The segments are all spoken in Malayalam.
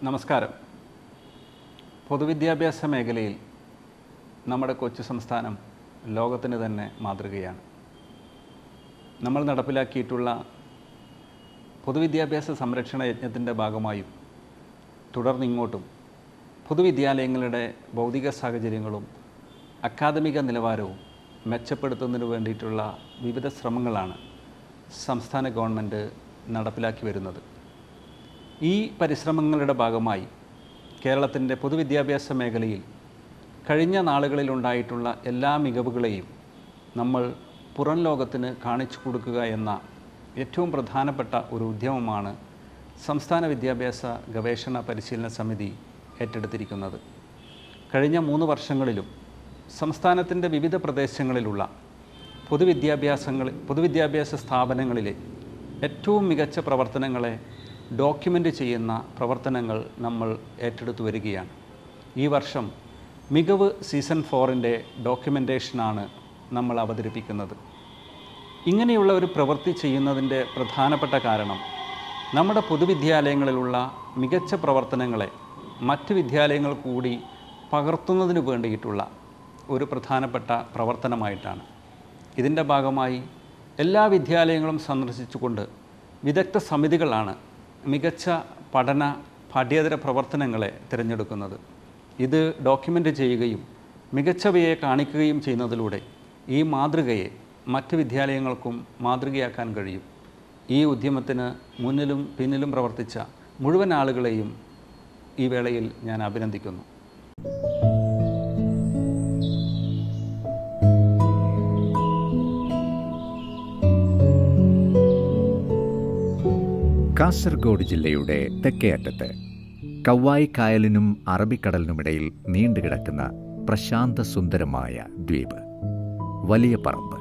നമസ്കാരം പൊതുവിദ്യാഭ്യാസ മേഖലയിൽ നമ്മുടെ കൊച്ചു സംസ്ഥാനം ലോകത്തിന് തന്നെ മാതൃകയാണ് നമ്മൾ നടപ്പിലാക്കിയിട്ടുള്ള പൊതുവിദ്യാഭ്യാസ സംരക്ഷണ യജ്ഞത്തിൻ്റെ ഭാഗമായും തുടർന്നിങ്ങോട്ടും പൊതുവിദ്യാലയങ്ങളുടെ ഭൗതിക സാഹചര്യങ്ങളും അക്കാദമിക നിലവാരവും മെച്ചപ്പെടുത്തുന്നതിന് വേണ്ടിയിട്ടുള്ള വിവിധ ശ്രമങ്ങളാണ് സംസ്ഥാന ഗവൺമെൻറ് നടപ്പിലാക്കി വരുന്നത് ഈ പരിശ്രമങ്ങളുടെ ഭാഗമായി കേരളത്തിൻ്റെ പൊതുവിദ്യാഭ്യാസ മേഖലയിൽ കഴിഞ്ഞ നാളുകളിലുണ്ടായിട്ടുള്ള എല്ലാ മികവുകളെയും നമ്മൾ പുറം ലോകത്തിന് കാണിച്ചു കൊടുക്കുക എന്ന ഏറ്റവും പ്രധാനപ്പെട്ട ഒരു ഉദ്യമമാണ് സംസ്ഥാന വിദ്യാഭ്യാസ ഗവേഷണ പരിശീലന സമിതി ഏറ്റെടുത്തിരിക്കുന്നത് കഴിഞ്ഞ മൂന്ന് വർഷങ്ങളിലും സംസ്ഥാനത്തിൻ്റെ വിവിധ പ്രദേശങ്ങളിലുള്ള പൊതുവിദ്യാഭ്യാസങ്ങൾ പൊതുവിദ്യാഭ്യാസ സ്ഥാപനങ്ങളിലെ ഏറ്റവും മികച്ച പ്രവർത്തനങ്ങളെ ഡോക്യുമെൻ്റ് ചെയ്യുന്ന പ്രവർത്തനങ്ങൾ നമ്മൾ ഏറ്റെടുത്തു വരികയാണ് ഈ വർഷം മികവ് സീസൺ ഫോറിൻ്റെ ഡോക്യുമെൻറ്റേഷനാണ് നമ്മൾ അവതരിപ്പിക്കുന്നത് ഇങ്ങനെയുള്ള ഒരു പ്രവൃത്തി ചെയ്യുന്നതിൻ്റെ പ്രധാനപ്പെട്ട കാരണം നമ്മുടെ പൊതുവിദ്യാലയങ്ങളിലുള്ള മികച്ച പ്രവർത്തനങ്ങളെ മറ്റ് വിദ്യാലയങ്ങൾ കൂടി പകർത്തുന്നതിന് വേണ്ടിയിട്ടുള്ള ഒരു പ്രധാനപ്പെട്ട പ്രവർത്തനമായിട്ടാണ് ഇതിൻ്റെ ഭാഗമായി എല്ലാ വിദ്യാലയങ്ങളും സന്ദർശിച്ചുകൊണ്ട് വിദഗ്ധ സമിതികളാണ് മികച്ച പഠന പാഠ്യേതര പ്രവർത്തനങ്ങളെ തിരഞ്ഞെടുക്കുന്നത് ഇത് ഡോക്യുമെൻ്റ് ചെയ്യുകയും മികച്ചവയെ കാണിക്കുകയും ചെയ്യുന്നതിലൂടെ ഈ മാതൃകയെ മറ്റ് വിദ്യാലയങ്ങൾക്കും മാതൃകയാക്കാൻ കഴിയും ഈ ഉദ്യമത്തിന് മുന്നിലും പിന്നിലും പ്രവർത്തിച്ച മുഴുവൻ ആളുകളെയും ഈ വേളയിൽ ഞാൻ അഭിനന്ദിക്കുന്നു കാസർഗോഡ് ജില്ലയുടെ തെക്കേ അറ്റത്ത് കവ്വായി കായലിനും അറബിക്കടലിനുമിടയിൽ നീണ്ടുകിടക്കുന്ന പ്രശാന്ത സുന്ദരമായ ദ്വീപ് വലിയ പറമ്പ്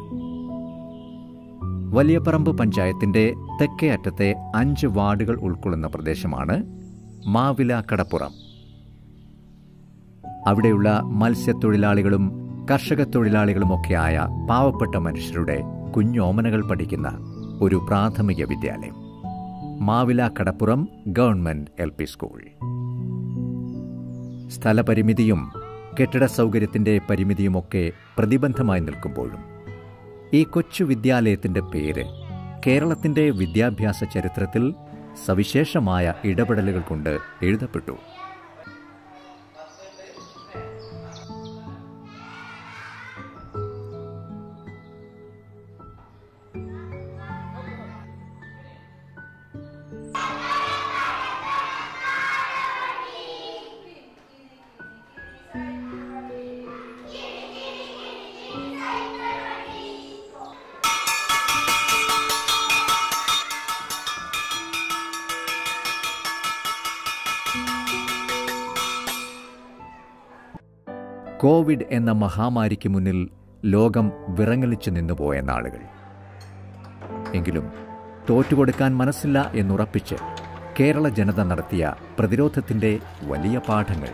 വലിയ പറമ്പ് പഞ്ചായത്തിന്റെ തെക്കേ അറ്റത്തെ അഞ്ച് വാർഡുകൾ ഉൾക്കൊള്ളുന്ന പ്രദേശമാണ് മാവില കടപ്പുറം അവിടെയുള്ള മത്സ്യത്തൊഴിലാളികളും കർഷക തൊഴിലാളികളുമൊക്കെയായ പാവപ്പെട്ട മനുഷ്യരുടെ കുഞ്ഞോമനകൾ പഠിക്കുന്ന ഒരു പ്രാഥമിക വിദ്യാലയം Mavila Kadappuram government L P school സ്ഥലപരിമിതിയും കെട്ടിട സൗകര്യത്തിന്റെ പരിമിതിയുമൊക്കെ പ്രതിബന്ധമായി നിൽക്കുമ്പോഴും ഈ കൊച്ചു വിദ്യാലയത്തിന്റെ പേര് കേരളത്തിന്റെ വിദ്യാഭ്യാസ ചരിത്രത്തിൽ സവിശേഷമായ ഇടപെടലുകൾ കൊണ്ട് എഴുതപ്പെട്ടു കോവിഡ് എന്ന മഹാമാരിക്ക് മുന്നിൽ ലോകം വിറങ്ങലിച്ചു നിന്നുപോയ നാളുകൾ എങ്കിലും തോറ്റുകൊടുക്കാൻ മനസ്സില്ല എന്നുറപ്പിച്ച് കേരള ജനത നടത്തിയ പ്രതിരോധത്തിന്റെ വലിയ പാഠങ്ങൾ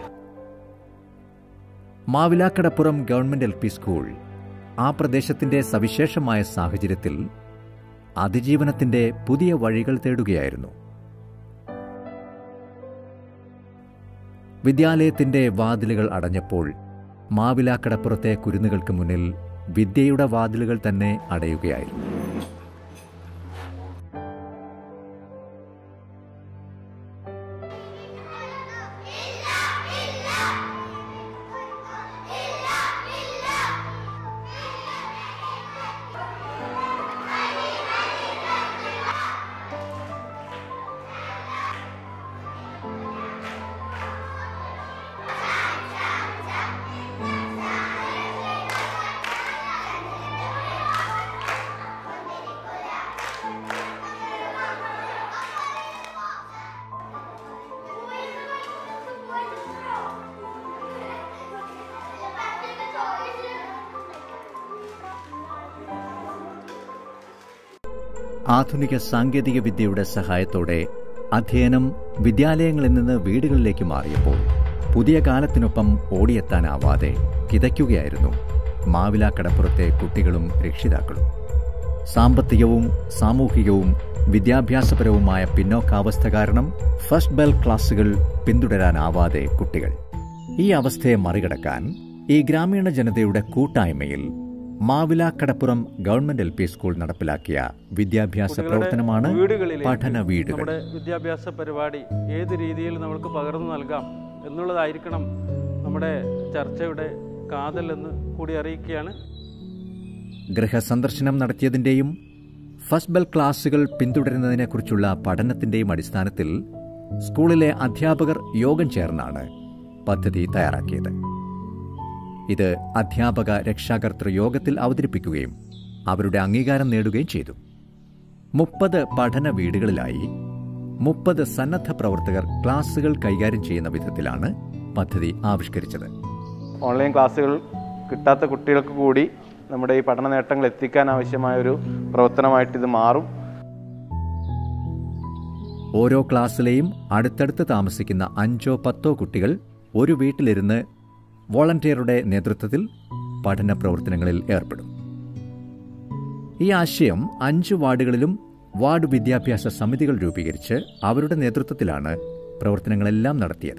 Mavilakadappuram government L P school ആ പ്രദേശത്തിന്റെ സവിശേഷമായ സാഹചര്യത്തിൽ അതിജീവനത്തിന്റെ പുതിയ വഴികൾ തേടുകയായിരുന്നു വിദ്യാലയത്തിന്റെ വാതിലുകൾ അടഞ്ഞപ്പോൾ മാവിലാക്കടപ്പുറത്തെ കുരുന്നുകൾക്ക് മുന്നിൽ വിദ്യയുടെ വാതിലുകൾ തന്നെ അടയുകയായിരുന്നു ആധുനിക സാങ്കേതിക വിദ്യയുടെ സഹായത്തോടെ അധ്യയനം വിദ്യാലയങ്ങളിൽ നിന്ന് വീടുകളിലേക്ക് മാറിയപ്പോൾ പുതിയ കാലത്തിനൊപ്പം ഓടിയെത്താനാവാതെ കിതയ്ക്കുകയായിരുന്നു മാവില കടപ്പുറത്തെ കുട്ടികളും രക്ഷിതാക്കളും സാമ്പത്തികവും സാമൂഹികവും വിദ്യാഭ്യാസപരവുമായ പിന്നോക്കാവസ്ഥ കാരണം ഫസ്റ്റ് ബെൽ ക്ലാസുകൾ പിന്തുടരാനാവാതെ കുട്ടികൾ ഈ അവസ്ഥയെ മറികടക്കാൻ ഈ ഗ്രാമീണ ജനതയുടെ കൂട്ടായ്മയിൽ Mavila Kadappuram government L P school നടപ്പിലാക്കിയ വിദ്യാഭ്യാസ പ്രവർത്തനമാണ് വീടുകളിലേക്ക് പഠന വീടുകൾ നമ്മുടെ വിദ്യാഭ്യാസ പരിപാടി ഏത് രീതിയിൽ നമ്മൾക്ക് പകർന്നു നൽകാം എന്നുള്ളതായിരിക്കണം നമ്മുടെ ചർച്ചയുടെ കാതൽ എന്ന് കൂടി അറിയിക്കുകയാണ് ഗൃഹസന്ദർശനം നടത്തിയതിന്റെയും ഫസ്റ്റ് ബെൽ ക്ലാസുകൾ പിന്തുടരുന്നതിനെക്കുറിച്ചുള്ള പഠനത്തിന്റെയും അടിസ്ഥാനത്തിൽ സ്കൂളിലെ അധ്യാപകർ യോഗം ചേർന്നാണ് പദ്ധതി തയ്യാറാക്കിയത് ഇത് അധ്യാപക രക്ഷാകർതൃ യോഗത്തിൽ അവതരിപ്പിക്കുകയും അവരുടെ അംഗീകാരം നേടുകയും ചെയ്തു മുപ്പത് പഠന വീടുകളിലായി മുപ്പത് സന്നദ്ധ പ്രവർത്തകർ ക്ലാസുകൾ കൈകാര്യം ചെയ്യുന്ന വിധത്തിലാണ് പദ്ധതി ആവിഷ്കരിച്ചത് ഓൺലൈൻ ക്ലാസ്സുകൾ കിട്ടാത്ത കുട്ടികൾക്ക് കൂടി നമ്മുടെ ഈ പഠന നേട്ടങ്ങൾ എത്തിക്കാൻ ആവശ്യമായ ഒരു പ്രവർത്തനമായിട്ട് ഇത് മാറും ഓരോ ക്ലാസ്സിലെയും അടുത്തടുത്ത് താമസിക്കുന്ന അഞ്ചോ പത്തോ കുട്ടികൾ ഒരു വീട്ടിലിരുന്ന് വോളണ്ടിയറുടെ നേതൃത്വത്തിൽ പഠന പ്രവർത്തനങ്ങളിൽ ഏർപ്പെടും ഈ ആശയം അഞ്ച് വാർഡുകളിലും വാർഡ് വിദ്യാഭ്യാസ സമിതികൾ രൂപീകരിച്ച് അവരുടെ നേതൃത്വത്തിലാണ് പ്രവർത്തനങ്ങളെല്ലാം നടത്തിയത്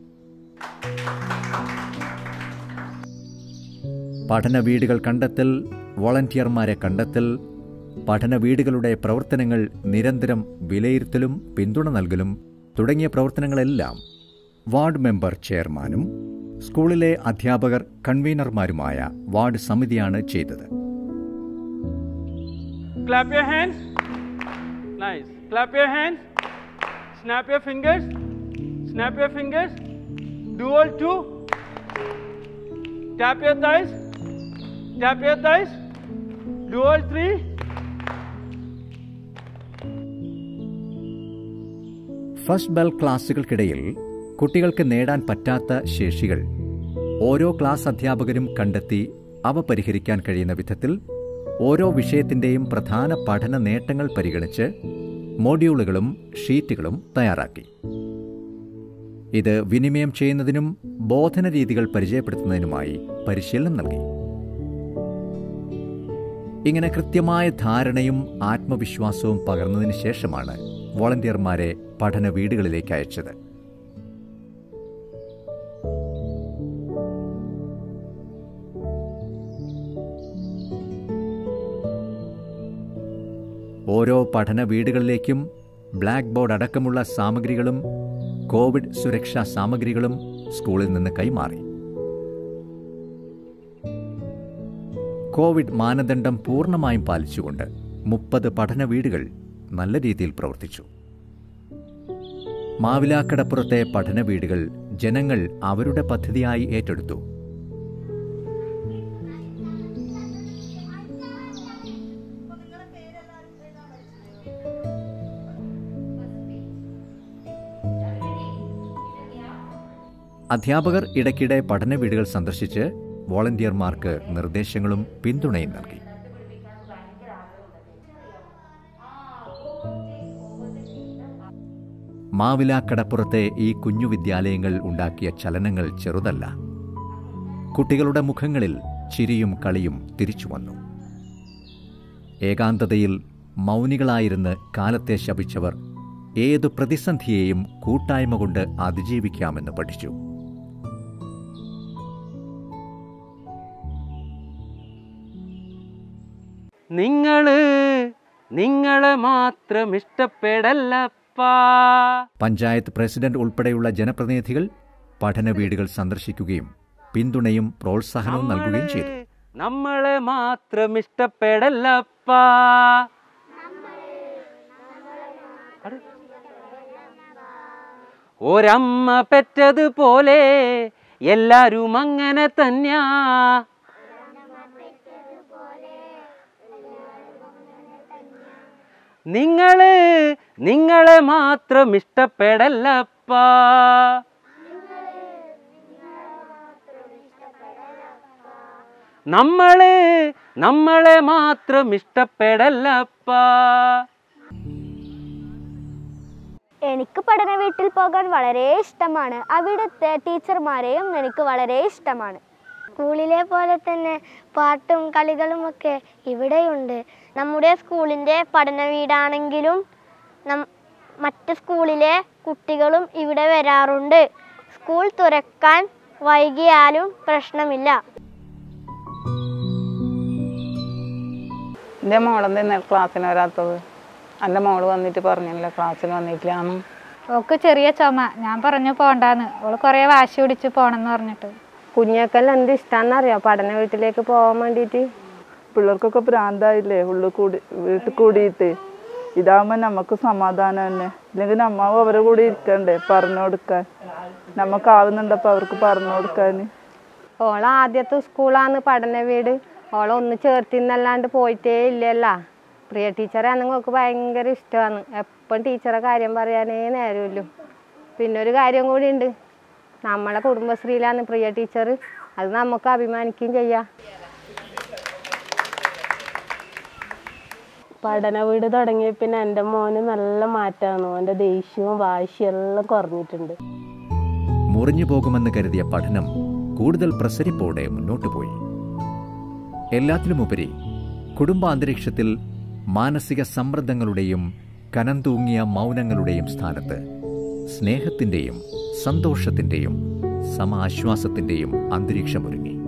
പഠന വീടുകൾ കണ്ടെത്തൽ വോളണ്ടിയർമാരെ കണ്ടെത്തൽ പഠന വീടുകളുടെ പ്രവർത്തനങ്ങൾ നിരന്തരം വിലയിരുത്തലും പിന്തുണ നൽകലും തുടങ്ങിയ പ്രവർത്തനങ്ങളെല്ലാം വാർഡ് മെമ്പർ ചെയർമാനും സ്കൂളിലെ അധ്യാപകർ കൺവീനർമാരുമായ വാർഡ് സമിതിയാണ് ചെയ്തത് Clap your hands. Nice. Clap your hands. Snap your fingers. Snap your fingers. Do all two. Tap your thighs. Tap your thighs. Do all three. First bell ക്ലാസുകൾക്കിടയിൽ കുട്ടികൾക്ക് നേടാൻ പറ്റാത്ത ശേഷികൾ ഓരോ ക്ലാസ് അധ്യാപകരും കണ്ടെത്തി അവ പരിഹരിക്കാൻ കഴിയുന്ന വിധത്തിൽ ഓരോ വിഷയത്തിന്റെയും പ്രധാന പഠന നേട്ടങ്ങൾ പരിഗണിച്ച് മോഡ്യൂളുകളും ഷീറ്റുകളും തയ്യാറാക്കി ഇത് വിനിമയം ചെയ്യുന്നതിനും ബോധന രീതികൾ പരിചയപ്പെടുത്തുന്നതിനുമായി പരിശീലനം നൽകി ഇങ്ങനെ കൃത്യമായ ധാരണയും ആത്മവിശ്വാസവും പകർന്നതിന് ശേഷമാണ് വോളണ്ടിയർമാരെ പഠന വീടുകളിലേക്ക് അയച്ചത് ഓരോ പഠന വീടുകളിലേക്കും ബ്ലാക്ക് ബോർഡ് അടക്കമുള്ള സാമഗ്രികളും കോവിഡ് സുരക്ഷാ സാമഗ്രികളും സ്കൂളിൽ നിന്ന് കൈമാറി കോവിഡ് മാനദണ്ഡം പൂർണ്ണമായും പാലിച്ചുകൊണ്ട് മുപ്പത് പഠന വീടുകൾ നല്ല രീതിയിൽ പ്രവർത്തിച്ചു മാവിലാക്കടപ്പുറത്തെ പഠന വീടുകൾ ജനങ്ങൾ അവരുടെ പദ്ധതിയായി ഏറ്റെടുത്തു അധ്യാപകർ ഇടയ്ക്കിടെ പഠന വീടുകൾ സന്ദർശിച്ച് വോളണ്ടിയർമാർക്ക് നിർദ്ദേശങ്ങളും പിന്തുണയും നൽകി മാവിലാക്കടപ്പുറത്തെ ഈ കുഞ്ഞു വിദ്യാലയങ്ങൾ ഉണ്ടാക്കിയ ചലനങ്ങൾ ചെറുതല്ല കുട്ടികളുടെ മുഖങ്ങളിൽ ചിരിയും കളിയും തിരിച്ചു വന്നു ഏകാന്തതയിൽ മൗനികളായിരുന്ന് കാലത്തെ ശപിച്ചവർ ഏതു പ്രതിസന്ധിയെയും കൂട്ടായ്മ കൊണ്ട് അതിജീവിക്കാമെന്ന് പഠിച്ചു നിങ്ങള് നിങ്ങളെ മാത്രം ഇഷ്ടപ്പെടല്ലപ്പാ പഞ്ചായത്ത് പ്രസിഡന്റ് ഉൾപ്പെടെയുള്ള ജനപ്രതിനിധികൾ പഠന വീടുകൾ സന്ദർശിക്കുകയും പിന്തുണയും പ്രോത്സാഹനവും നൽകുകയും ചെയ്തു നമ്മളെ മാത്രം ഇഷ്ടപ്പെടല്ലപ്പാ അട്. ഒരമ്മ പെറ്റതുപോലെ എല്ലാരും അങ്ങനെ തന്നെയാ നിങ്ങള് നിങ്ങളെ മാത്രം ഇഷ്ടപ്പെടല്ലപ്പാ നമ്മള് നമ്മളെ മാത്രം ഇഷ്ടപ്പെടല്ലപ്പാ എനിക്ക് പഠന വീട്ടിൽ പോകാൻ വളരെ ഇഷ്ടമാണ് അവിടുത്തെ ടീച്ചർമാരെയും എനിക്ക് വളരെ ഇഷ്ടമാണ് സ്കൂളിലെ പോലെ തന്നെ പാട്ടും കളികളും ഒക്കെ ഇവിടെയുണ്ട് നമ്മുടെ സ്കൂളിൻ്റെ പഠന വീടാണെങ്കിലും നം മറ്റ് സ്കൂളിലെ കുട്ടികളും ഇവിടെ വരാറുണ്ട് സ്കൂൾ തുറക്കാൻ വൈകിയാലും പ്രശ്നമില്ല എൻ്റെ മോളെന്താ ഇന്നലെ ക്ലാസ്സിന് വരാത്തത് എൻ്റെ മോള് വന്നിട്ട് പറഞ്ഞില്ല ക്ലാസ്സിന് വന്നിട്ടില്ലാന്ന് ഓക്ക് ചെറിയ ചുമ ഞാൻ പറഞ്ഞു പോണ്ടാന്ന് ഓള് കുറേ വാശി പിടിച്ച് പോണെന്ന് പറഞ്ഞിട്ട് കുഞ്ഞാക്കെല്ലാം എന്ത് ഇഷ്ടമാണെന്നറിയാം പഠന വീട്ടിലേക്ക് പോകാൻ വേണ്ടിയിട്ട് പിള്ളേർക്കൊക്കെ ഭ്രാന്തായില്ലേ ഉള്ളിൽ കൂടി വീട്ടിൽ കൂടിയിട്ട് ഇതാകുമ്പോൾ നമുക്ക് സമാധാനം തന്നെ ഇല്ലെങ്കിൽ നമ്മ അവരെ കൂടെ ഇരിക്കണ്ടേ പറഞ്ഞു കൊടുക്കാൻ നമുക്കാവുന്നുണ്ടപ്പോൾ അവർക്ക് പറഞ്ഞു കൊടുക്കാൻ ഓളെ ആദ്യത്തെ സ്കൂളാണ് പഠന വീട് ഓളെ ഒന്ന് ചേർത്തിന്നല്ലാണ്ട് പോയിട്ടേ ഇല്ലല്ല പ്രിയ ടീച്ചറാണെങ്കിൽ ഓൾക്ക് ഭയങ്കര ഇഷ്ടമാണ് എപ്പം ടീച്ചറെ കാര്യം പറയാനേ നേരമില്ലു പിന്നെ ഒരു കാര്യം കൂടി ഉണ്ട് നമ്മളെ കുടുംബശ്രീയിലാണ് പ്രിയ ടീച്ചർ അത് നമുക്ക് അഭിമാനിക്കുകയും ചെയ്യാം പഠന വീട് തുടങ്ങിയ പിന്നെ എൻ്റെ മോന് നല്ല മാറ്റമാണ് അവൻ്റെ ദേഷ്യവും വാശിയും എല്ലാം കുറഞ്ഞിട്ടുണ്ട് മുറിഞ്ഞു പോകുമെന്ന് കരുതിയ പഠനം കൂടുതൽ പ്രസരിപ്പോടെ മുന്നോട്ടു പോയി എല്ലാത്തിലുമുപരി കുടുംബാന്തരീക്ഷത്തിൽ മാനസിക സമ്മർദ്ദങ്ങളുടെയും കനം തൂങ്ങിയ മൗനങ്ങളുടെയും സ്ഥാനത്ത് സ്നേഹത്തിൻ്റെയും സന്തോഷത്തിൻ്റെയും സമാശ്വാസത്തിൻ്റെയും അന്തരീക്ഷമൊരുങ്ങി